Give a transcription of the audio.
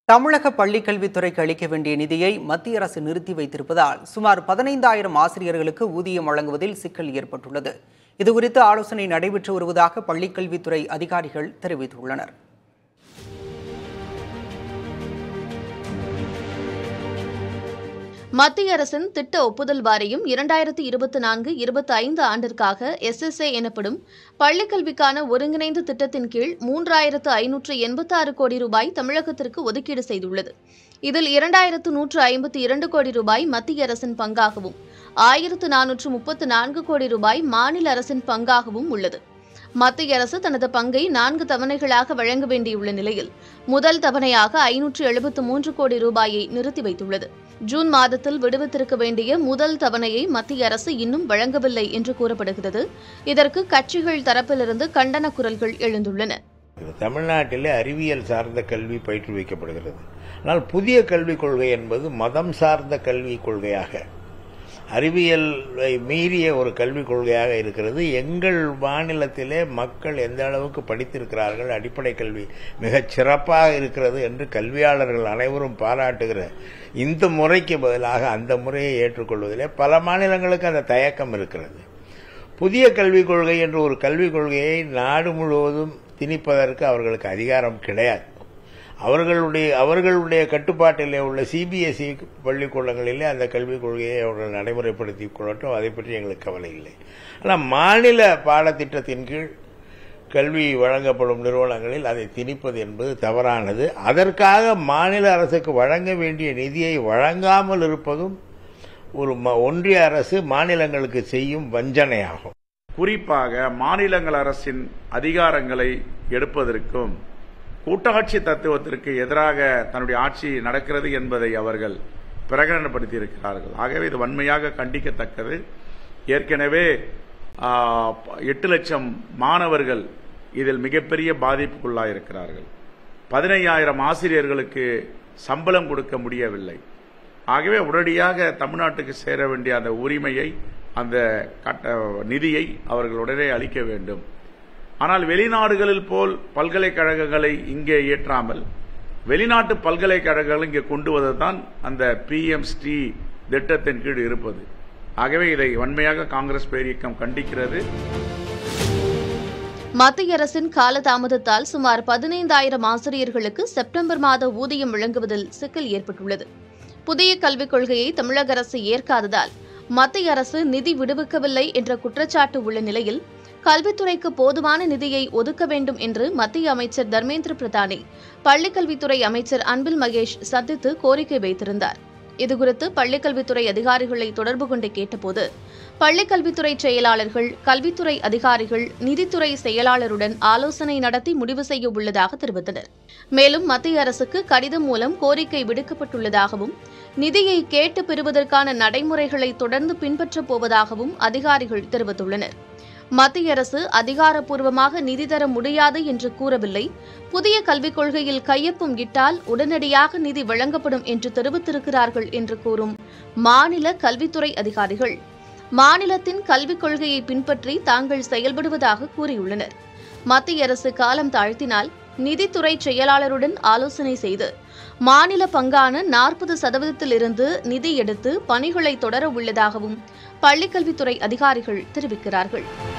தமிழக பள்ளிக்கல்வித்துறைக்கு அளிக்க வேண்டிய நிதியை மத்திய அரசு நிறுத்தி வைத்திருப்பதால் சுமார் பதினைந்தாயிரம் ஆசிரியர்களுக்கு ஊதியம் வழங்குவதில் சிக்கல் ஏற்பட்டுள்ளது இதுகுறித்து ஆலோசனை நடைபெற்று வருவதாக பள்ளிக்கல்வித்துறை அதிகாரிகள் தெரிவித்துள்ளனர் மத்திய அரசின் திட்ட ஒப்புதல் வாரியம் இரண்டாயிரத்து இருபத்தி நான்கு இருபத்தி ஐந்து ஆண்டிற்காக எஸ்எஸ்ஏ எனப்படும் பள்ளிக்கல்விக்கான ஒருங்கிணைந்த திட்டத்தின் கீழ் மூன்றாயிரத்து ஐநூற்று எண்பத்தாறு கோடி ரூபாய் தமிழகத்திற்கு ஒதுக்கீடு செய்துள்ளது இதில் இரண்டாயிரத்து நூற்று ஐம்பத்தி இரண்டு கோடி ரூபாய் மத்திய அரசின் பங்காகவும் ஆயிரத்து நானூற்று முப்பத்து நான்கு கோடி ரூபாய் மாநில அரசின் பங்காகவும் உள்ளது மத்திய அரசு தனது பங்கை நான்கு தவணைகளாக வழங்க வேண்டியுள்ள நிலையில் முதல் தவணையாக ஐநூற்று எழுபத்து மூன்று கோடி ரூபாயை நிறுத்தி வைத்துள்ளது ஜூன் மாதத்தில் விடுவித்திருக்க வேண்டிய முதல் தவணையை மத்திய அரசு இன்னும் வழங்கவில்லை என்று கூறப்படுகிறது இதற்கு கட்சிகள் தரப்பிலிருந்து கண்டன குரல்கள் எழுந்துள்ளன தமிழ்நாட்டிலே அறிவியல் சார்ந்த கல்வி பயிற்றுவிக்கப்படுகிறது ஆனால் புதிய கல்விக் கொள்கை என்பது மதம் சார்ந்த கல்விக் கொள்கையாக அறிவியலை மீறிய ஒரு கல்விக் கொள்கையாக இருக்கிறது எங்கள் மாநிலத்திலே மக்கள் எந்த அளவுக்கு படித்திருக்கிறார்கள் அடிப்படை கல்வி மிகச் சிறப்பாக இருக்கிறது என்று கல்வியாளர்கள் அனைவரும் பாராட்டுகிற இந்த முறைக்கு பதிலாக அந்த முறையை ஏற்றுக்கொள்வதிலே பல மாநிலங்களுக்கு அந்த தயக்கம் இருக்கிறது புதிய கல்விக் கொள்கை என்ற ஒரு கல்விக் கொள்கையை நாடு முழுவதும் திணிப்பதற்கு அவர்களுக்கு அதிகாரம் கிடையாது அவர்களுடைய அவர்களுடைய கட்டுப்பாட்டிலே உள்ள சிபிஎஸ்இ பள்ளிக்கூடங்களிலே அந்த கல்விக் கொள்கையை அவர்கள் நடைமுறைப்படுத்தி கொள்ளட்டும் அதை பற்றி எங்களுக்கு கவலை இல்லை ஆனால் மாநில பாடத்திட்டத்தின் கீழ் கல்வி வழங்கப்படும் நிறுவனங்களில் அதை திணிப்பது என்பது தவறானது அதற்காக மாநில அரசுக்கு வழங்க வேண்டிய நிதியை வழங்காமல் இருப்பதும் ஒரு ம- ஒன்றிய அரசு மாநிலங்களுக்கு செய்யும் வஞ்சனையாகும் குறிப்பாக மாநிலங்கள் அரசின் அதிகாரங்களை எடுப்பதற்கும் கூட்டாட்சி தத்துவத்திற்கு எதிராக தன்னுடைய ஆட்சி நடக்கிறது என்பதை அவர்கள் பிரகடனப்படுத்தி இருக்கிறார்கள் ஆகவே இது வன்மையாக கண்டிக்கத்தக்கது ஏற்கனவே ஆ, எட்டு லட்சம் மாணவர்கள் இதில் மிகப்பெரிய பாதிப்புக்குள்ளாயிருக்கிறார்கள் பதினையாயிரம் ஆசிரியர்களுக்கு சம்பளம் கொடுக்க முடியவில்லை ஆகவே உடனடியாக தமிழ்நாட்டுக்கு சேர வேண்டிய அந்த உரிமையை அந்த கட்ட நிதியை அவர்கள் உடனே அளிக்க வேண்டும் ஆனால் வெளிநாடுகளில் போல் பல்கலைக்கழகங்களை இங்கே இயற்றாமல் வெளிநாட்டு பல்கலைக்கழகங்கள் இங்கே கொண்டு வந்ததுதான் அந்த பிஎம் ஸ்ரீ திட்டத்தின் கீழ் இருப்பது ஆகவே இதை வன்மையாக காங்கிரஸ் பேரியக்கம் கண்டிக்கிறது மத்திய அரசின் காலதாமதத்தால் சுமார் பதினைந்தாயிரம் ஆசிரியர்களுக்கு செப்டம்பர் மாத ஊதியம் வழங்குவதில் சிக்கல் ஏற்பட்டுள்ளது புதிய கல்விக் கொள்கையை தமிழக அரசு ஏற்காததால் மத்திய அரசு நிதி விடுவிக்கவில்லை என்ற குற்றச்சாட்டு உள்ள நிலையில் கல்வித்துறைக்கு போதுமான நிதியை ஒதுக்க வேண்டும் என்று மத்திய அமைச்சர் தர்மேந்திர பிரதானை பள்ளிக்கல்வித்துறை அமைச்சர் அன்பில் மகேஷ் சந்தித்து கோரிக்கை வைத்திருந்தார் இதுகுறித்து பள்ளிக்கல்வித்துறை அதிகாரிகளை தொடர்பு கொண்டு கேட்டபோது பள்ளிக்கல்வித்துறை செயலாளர்கள் கல்வித்துறை அதிகாரிகள் நிதித்துறை செயலாளருடன் ஆலோசனை நடத்தி முடிவு செய்ய உள்ளதாக தெரிவித்தனர் மேலும் மத்திய அரசுக்கு கடிதம் மூலம் கோரிக்கை விடுக்கப்பட்டுள்ளதாகவும் நிதியை கேட்டு பெறுவதற்கான நடைமுறைகளை தொடர்ந்து பின்பற்றப் போவதாகவும் அதிகாரிகள் தெரிவித்துள்ளனர் மத்திய அரசு அதிகாரப்பூர்வமாக நிதி தர முடியாது என்று கூறவில்லை புதிய கல்விக் கொள்கையில் கையொப்பம் இட்டால் உடனடியாக நிதி வழங்கப்படும் என்று தெரிவித்திருக்கிறார்கள் என்று கூறும் மாநில கல்வித்துறை அதிகாரிகள் மாநிலத்தின் கல்விக் கொள்கையை பின்பற்றி தாங்கள் செயல்படுவதாக கூறியுள்ளனர் மத்திய அரசு காலம் தாழ்த்தினால் நிதித்துறை செயலாளருடன் ஆலோசனை செய்து மாநில பங்கான நாற்பது சதவீதத்திலிருந்து நிதி எடுத்து பணிகளை தொடர உள்ளதாகவும் பள்ளிக்கல்வித்துறை அதிகாரிகள் தெரிவிக்கிறார்கள்